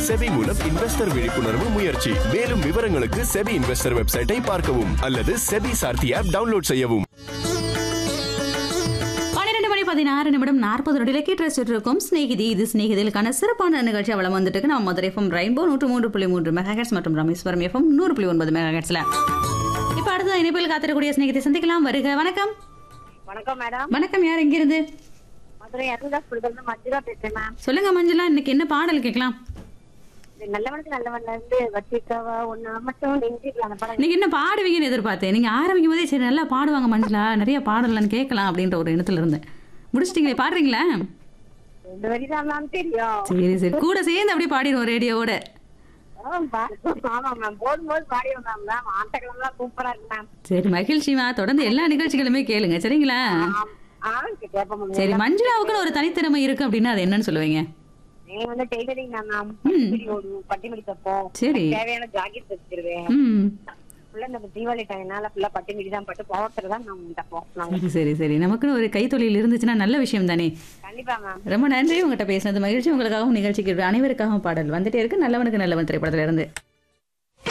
SEBI மூலம் investor விழிப்புணர்வு முயற்சி மேலும் விவரங்களுக்கு செபி இன்வெஸ்டர் வெப்சைட்டை பார்க்கவும் அல்லது செபி சார்த்தி ஆப் டவுன்லோட் செய்யவும் பன்னிரெண்டு மணி பதினாறு நிமிடம் நாற்பது நொடியில கேட்டு ரசிச்சுட்டு இருக்கோம் ஸ்நேகிதி இது ஸ்நேகிதிலுக்கான சிறப்பான நிகழ்ச்சி அவளம் வந்துட்டு இருக்கு. நம்ம மதுரை எஃப்எம் ரெயின்போ நூற்று மூன்று புள்ளி மூன்று மெகாஹெட்ஸ் மற்றும் ரமேஸ்வரம் எஃப்எம் நூறு புள்ளி ஒன்பது மெகாஹெட்ஸ்ல இப்ப அடுத்த இணைப்பில் காத்திரக்கூடிய ஸ்நேகிதி சந்திக்கலாம் வருக வணக்கம் வணக்கம் மேடம் வணக்கம் யார் எங்கிருந்து மதுரை அருள்தாஸ் இருந்து மஞ்சுளா பேசுறேன் மேம் சொல்லுங்க மஞ்சுளா இன்னைக்கு என்ன பாடல் கேட்கலாம் இது நல்லவனுக்கு நல்லவன்ல இருந்து வச்சிருக்கவா ஒண்ணு மட்டும் நெஞ்சிக்கலாம் அந்த படம் நீங்க என்ன பாடுவீங்கன்னு எதிர்பார்த்தேன் நீங்க ஆரம்பிக்கும் போதே சரி நல்லா பாடுவாங்க மஞ்சுளா நிறைய பாடலான்னு கேட்கலாம் அப்படின்ற ஒரு எண்ணத்துல இருந்தேன் முடிச்சிட்டீங்களே பாடுறீங்களா ரெண்டு வரி தான் தெரியும் சரி சரி கூட சேர்ந்து அப்படியே பாடிடுவோம் ரேடியோவோட ஆ, பா- ஆமா மேம் போடும்போது பாடியோம் மேம் மேம் ஆட்டக்கிழமெல்லாம் சூப்பரா இருக்கு மேம் சரி மகிழ்ச்சிமா தொடர்ந்து எல்லா நிகழ்ச்சிகளுமே கேளுங்க சரிங்களா ஆம். ஆ கேட்போம் சரி மஞ்சுளாவுக்குன்னு ஒரு தனித்திறமை இருக்கு அப்படின்னா அது என்னன்னு சொல்லுவீங்க நீங்க வந்து டெய்லரிங் தான் மேம் ம். ஓடுவோம் பட்டிமணி தப்போம் சரி. தேவையான ஜாக்கெட் தச்சிருவேன் ம் ஃபுல்லா இந்த தீபாவளி டைம்னால ஃபுல்லா பட்டிமணி தான் பட்டு பாவத்துல தான் நம்ம தப்போம் நாங்க சரி சரி சரி நமக்குன்னு ஒரு கைத்தொழில் இருந்துச்சுன்னா நல்ல விஷயம் தானே கண்டிப்பா மேம் ரொம்ப நன்றி உங்ககிட்ட பேசினது மகிழ்ச்சி உங்களுக்காகவும் நிகழ்ச்சிக்கு அனைவருக்காகவும் பாடல் வந்துட்டே இருக்கு நல்லவனுக்கு நல்லவன் திரைப்படத்துல இருந்து